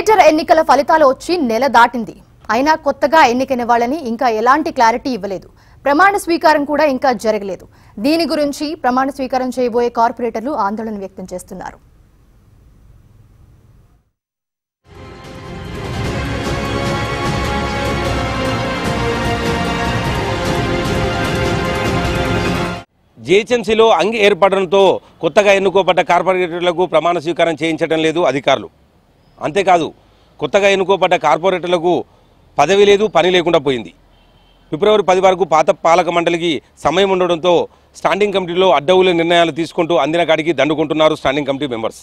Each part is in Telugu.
కార్పొరేటర్ ఎన్నికల ఫలితాలు వచ్చి నెల దాటింది అయినా కొత్తగా ఎన్నికైన వాళ్ళని ఇంకా ఎలాంటి క్లారిటీ ఇవ్వలేదు ప్రమాణ స్వీకారం కూడా ఇంకా జరగలేదు దీని గురించి ప్రమాణ స్వీకారం చేయబోయే కార్పొరేటర్లు ఆందోళన వ్యక్తం చేస్తున్నారు జీహెచ్ఎంసీలో అంగి ఏర్పడడంతో కొత్తగా ఎన్నుకోబడ్డ కార్పొరేటర్లకు ప్రమాణ స్వీకారం చేయించడం లేదు అధికారులు అంతేకాదు కొత్తగా ఎన్నుకోబడ్డ కార్పొరేటర్లకు పదవి లేదు పని లేకుండా పోయింది ఫిబ్రవరి పది వరకు పాత పాలక మండలికి సమయం ఉండడంతో స్టాండింగ్ కమిటీలో అడ్డవుల నిర్ణయాలు తీసుకుంటూ అందిన కాడికి దండుకుంటున్నారు స్టాండింగ్ కమిటీ మెంబర్స్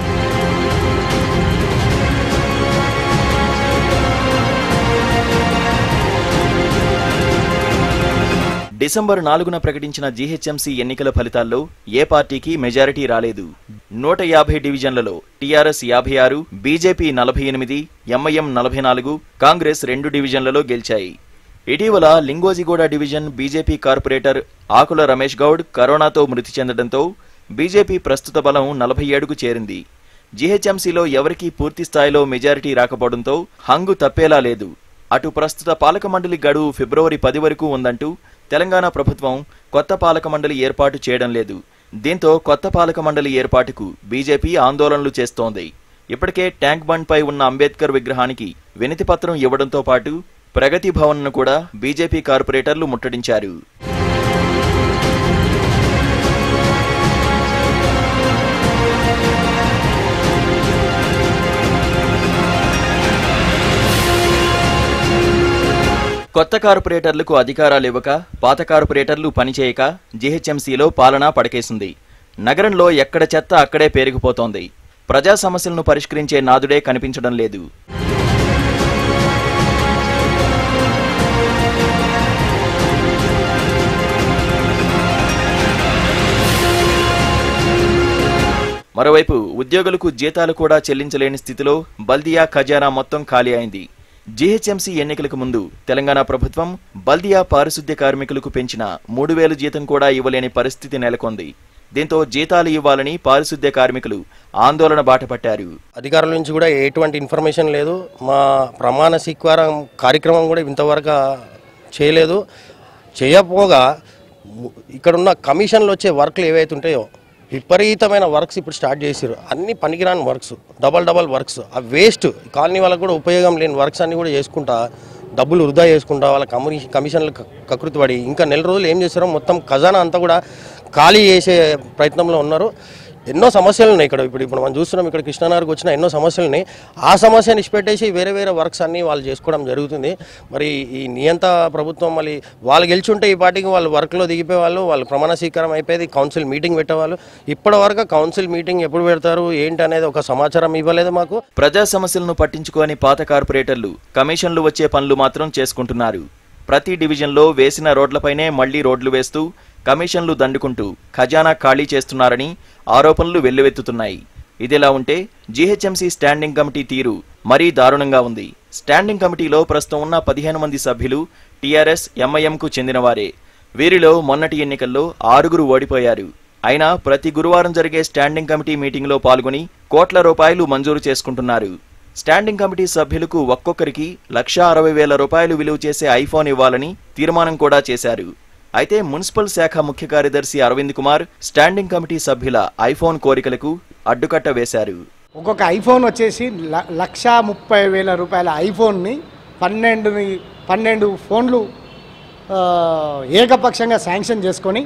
డిసెంబర్ నాలుగున ప్రకటించిన జీహెచ్ఎంసీ ఎన్నికల ఫలితాల్లో ఏ పార్టీకి మెజారిటీ రాలేదు నూట యాభై డివిజన్లలో టీఆర్ఎస్ యాభై ఆరు బీజేపీ నలభై ఎనిమిది ఎంఐఎం నలభై నాలుగు కాంగ్రెస్ రెండు డివిజన్లలో గెలిచాయి ఇటీవల Lingojiguda division BJP corporator Akula Ramesh Goud కరోనాతో మృతి చెందడంతో బీజేపీ ప్రస్తుత బలం నలభై ఏడుకు చేరింది జీహెచ్ఎంసీలో ఎవరికీ పూర్తి స్థాయిలో మెజారిటీ రాకపోవడంతో హంగు తప్పేలా లేదు అటు ప్రస్తుత పాలక మండలి గడువు ఫిబ్రవరి పది వరకు ఉందంటూ తెలంగాణ ప్రభుత్వం కొత్త పాలక మండలి ఏర్పాటు చేయడం లేదు దీంతో కొత్త పాలక మండలి ఏర్పాటుకు బీజేపీ ఆందోళనలు చేస్తోంది ఇప్పటికే ట్యాంక్ బండ్ పై ఉన్న అంబేద్కర్ విగ్రహానికి వినతి పత్రం ఇవ్వడంతో పాటు ప్రగతి భవన్ను కూడా బీజేపీ కార్పొరేటర్లు ముట్టడించారు కొత్త కార్పొరేటర్లకు అధికారాలు ఇవ్వక పాత కార్పొరేటర్లు పనిచేయక జీహెచ్ఎంసీలో పాలన పడకేసింది నగరంలో ఎక్కడ చెత్త అక్కడే పేరుకుపోతోంది ప్రజా సమస్యలను పరిష్కరించే నాదుడే కనిపించడం లేదు మరోవైపు ఉద్యోగులకు జీతాలు కూడా చెల్లించలేని స్థితిలో బల్దియా ఖజానా మొత్తం ఖాళీ అయింది జీహెచ్ఎంసీ ఎన్నికలకు ముందు తెలంగాణ ప్రభుత్వం బల్దియా పారిశుద్ధ్య కార్మికులకు పెంచిన మూడు వేలు జీతం కూడా ఇవ్వలేని పరిస్థితి నెలకొంది దీంతో జీతాలు ఇవ్వాలని పారిశుద్ధ్య కార్మికులు ఆందోళన బాటపట్టారు అధికారుల నుంచి కూడా ఎటువంటి ఇన్ఫర్మేషన్ లేదు మా ప్రమాణ స్వీకారం కార్యక్రమం కూడా ఇంతవరకు చేయలేదు చేయకపోగా ము- ఇక్కడున్న కమిషన్లు వచ్చే వర్క్లు ఏవైతే ఉంటాయో విపరీతమైన వర్క్స్ ఇప్పుడు స్టార్ట్ చేసారు అన్ని పనికిరాని వర్క్స్ డబల్ డబల్ వర్క్స్ ఆ వేస్ట్ కాలనీ వాళ్ళకు కూడా ఉపయోగం లేని వర్క్స్ అన్ని కూడా చేసుకుంటా డబ్బులు వృధా చేసుకుంటా వాళ్ళ కమి కమిషన్లు క- కకృతి పడి ఇంకా నెల రోజులు ఏం చేస్తారో మొత్తం ఖజానా అంతా కూడా ఖాళీ చేసే ప్రయత్నంలో ఉన్నారు ఎన్నో సమస్యలు ఉన్నాయి ఇక్కడ ఇప్పుడు ఇప్పుడు మనం చూస్తున్నాం ఇక్కడ కృష్ణానగర్కి వచ్చిన ఎన్నో సమస్యలు ఉన్నాయి ఆ సమస్యని ఇచ్చిపెట్టేసి వేరే వేరే వర్క్స్ అన్ని వాళ్ళు చేసుకోవడం జరుగుతుంది మరి ఈ నియంత ప్రభుత్వం మళ్ళీ వాళ్ళు గెలిచుంటే ఈ పార్టీకి వాళ్ళు వర్క్లో దిగిపోయే వాళ్ళు వాళ్ళు ప్రమాణ స్వీకారం అయిపోయేది కౌన్సిల్ మీటింగ్ పెట్టేవాళ్ళు ఇప్పటి వరకు కౌన్సిల్ మీటింగ్ ఎప్పుడు పెడతారు ఏంటి అనేది ఒక సమాచారం ఇవ్వలేదు మాకు ప్రజా సమస్యలను పట్టించుకోని పాత కార్పొరేటర్లు కమిషన్లు వచ్చే పనులు మాత్రం చేసుకుంటున్నారు ప్రతి డివిజన్లో వేసిన రోడ్లపైనే మళ్లీ రోడ్లు వేస్తూ కమిషన్లు దండుకుంటూ ఖజానా ఖాళీ చేస్తున్నారని ఆరోపణలు వెల్లువెత్తుతున్నాయి ఇదిలా ఉంటే జీహెచ్ఎంసీ స్టాండింగ్ కమిటీ తీరు మరీ దారుణంగా ఉంది స్టాండింగ్ కమిటీలో ప్రస్తుతం ఉన్న పదిహేను మంది సభ్యులు టీఆర్ఎస్ ఎంఐఎంకు చెందినవారే వీరిలో మొన్నటి ఎన్నికల్లో ఆరుగురు ఓడిపోయారు అయినా ప్రతి గురువారం జరిగే స్టాండింగ్ కమిటీ మీటింగ్లో పాల్గొని కోట్ల రూపాయలు మంజూరు చేసుకుంటున్నారు స్టాండింగ్ కమిటీ సభ్యులకు ఒక్కొక్కరికి లక్షా అరవై వేల రూపాయలు విలువ చేసే ఐఫోన్ ఇవ్వాలని తీర్మానం కూడా చేశారు అయితే మున్సిపల్ శాఖ ముఖ్య కార్యదర్శి అరవింద్ కుమార్ స్టాండింగ్ కమిటీ సభ్యుల ఐఫోన్ కోరికలకు అడ్డుకట్ట వేశారు ఒక్కొక్క ఐఫోన్ వచ్చేసి ల- లక్ష ముప్పై వేల రూపాయల ఐఫోన్ని పన్నెండుని పన్నెండు ఫోన్లు ఆ, ఏకపక్షంగా శాంక్షన్ చేసుకొని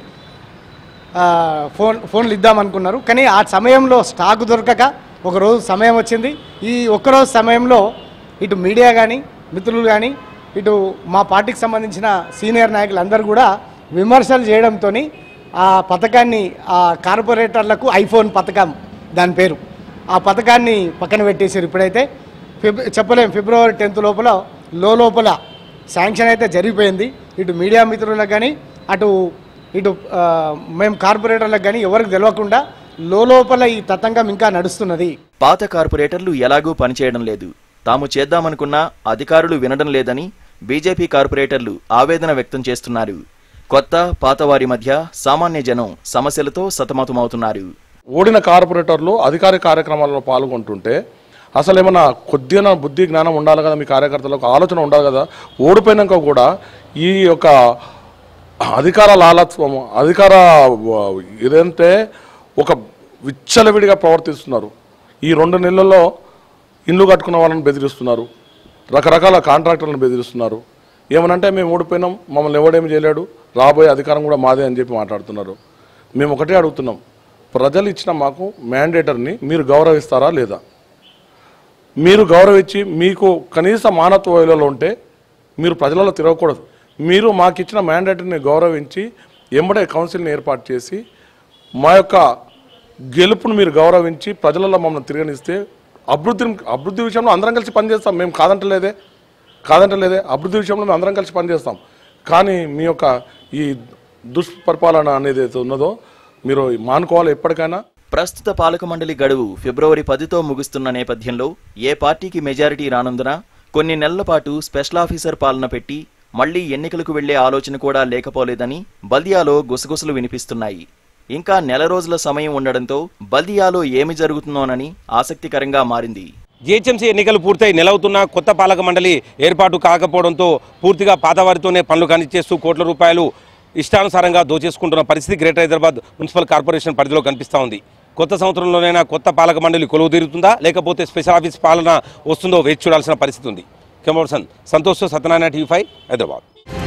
ఆ, ఫోన్ ఫోన్లు ఇద్దామనుకున్నారు కానీ ఆ సమయంలో స్టాక్ దొరకక ఒకరోజు సమయం వచ్చింది ఈ ఒక్కరోజు సమయంలో ఇటు మీడియా కానీ మిత్రులు కానీ ఇటు మా పార్టీకి సంబంధించిన సీనియర్ నాయకులు అందరూ కూడా విమర్శలు చేయడంతో ఆ పథకాన్ని ఆ కార్పొరేటర్లకు ఐఫోన్ పథకం దాని పేరు ఆ పథకాన్ని పక్కన పెట్టేశారు ఇప్పుడైతే ఫిబ్ చెప్పలేం ఫిబ్రవరి టెన్త్ లోపల లో లోపల శాంక్షన్ అయితే జరిగిపోయింది ఇటు మీడియా మిత్రులకు కానీ అటు ఇటు ఆ, మేము కార్పొరేటర్లకు కానీ ఎవరికి తెలియకుండా లోపల ఈ తతంగం ఇంకా నడుస్తున్నది పాత కార్పొరేటర్లు ఎలాగూ పనిచేయడం లేదు తాము చేద్దామనుకున్నా అధికారులు వినడం లేదని బీజేపీ కార్పొరేటర్లు ఆవేదన వ్యక్తం చేస్తున్నారు కొత్త పాతవారి మధ్య సామాన్య జనం సమస్యలతో సతమతమవుతున్నారు ఓడిన కార్పొరేటర్లు అధికారిక కార్యక్రమాల్లో పాల్గొంటుంటే అసలు ఏమన్నా కొద్దిగా బుద్ధి జ్ఞానం ఉండాలి కదా మీ కార్యకర్తలకు ఆలోచన ఉండాలి కదా ఓడిపోయినాక కూడా ఈ యొక్క అధికార లాలత్వం అధికార వ- ఇదంటే ఒక విచ్చలవిడిగా ప్రవర్తిస్తున్నారు ఈ రెండు నెలల్లో ఇల్లు కట్టుకున్న వాళ్ళని బెదిరిస్తున్నారు రకరకాల కాంట్రాక్టర్లను బెదిరిస్తున్నారు ఏమనంటే మేము ఓడిపోయినాం మమ్మల్ని ఎవడేమి చేయలేడు రాబోయే అధికారం కూడా మాదే అని చెప్పి మాట్లాడుతున్నారు మేము ఒకటే అడుగుతున్నాం ప్రజలు ఇచ్చిన మాకు మ్యాండేటర్ని మీరు గౌరవిస్తారా లేదా మీరు గౌరవించి మీకు కనీస మానత్వ విలువలు ఉంటే మీరు ప్రజలలో తిరగకూడదు మీరు మాకు ఇచ్చిన మ్యాండేటరీని గౌరవించి ఎంబడే కౌన్సిల్ని ఏర్పాటు చేసి మా యొక్క గెలుపును మీరు గౌరవించి ప్రజలలో మమ్మల్ని తిరగనిస్తే అభివృద్ధి అభివృద్ధి విషయంలో అందరం కలిసి పనిచేస్తాం మేము కాదంటలేదే కాదంటలేదే అభివృద్ధి విషయంలో మేము అందరం కలిసి పనిచేస్తాం కానీ మీ యొక్క ఈ దుష్పరిపాలన అనేది ఏదైతే ఉన్నదో మీరు మానుకోవాలి ఎప్పటికైనా ప్రస్తుత పాలక మండలి గడువు ఫిబ్రవరి పదితో ముగుస్తున్న నేపథ్యంలో ఏ పార్టీకి మెజారిటీ రానందున కొన్ని నెలల పాటు స్పెషల్ ఆఫీసర్ పాలన పెట్టి మళ్లీ ఎన్నికలకు వెళ్లే ఆలోచన కూడా లేకపోలేదని బల్దియాలో గుసగుసలు వినిపిస్తున్నాయి ఇంకా నెల రోజుల సమయం ఉండడంతో బల్దియాలో ఏమి జరుగుతుందోనని ఆసక్తికరంగా మారింది జిహెచ్ఎంసీ ఎన్నికలు పూర్తయి నెలవుతున్న కొత్త పాలక మండలి ఏర్పాటు కాకపోవడంతో పూర్తిగా పాతవారితోనే పనులు కానిచ్చేస్తూ కోట్ల రూపాయలు ఇష్టానుసారంగా దోచేసుకుంటున్న పరిస్థితి గ్రేటర్ హైదరాబాద్ మున్సిపల్ కార్పొరేషన్ పరిధిలో కనిపిస్తూ ఉంది కొత్త సంవత్సరంలోనైనా కొత్త పాలక మండలి కొలువు తీరుతుందా లేకపోతే స్పెషల్ ఆఫీస్ పాలన వస్తుందో వేచి చూడాల్సిన పరిస్థితి ఉంది cameraman Santosh Satyanarayana TV five Hyderabad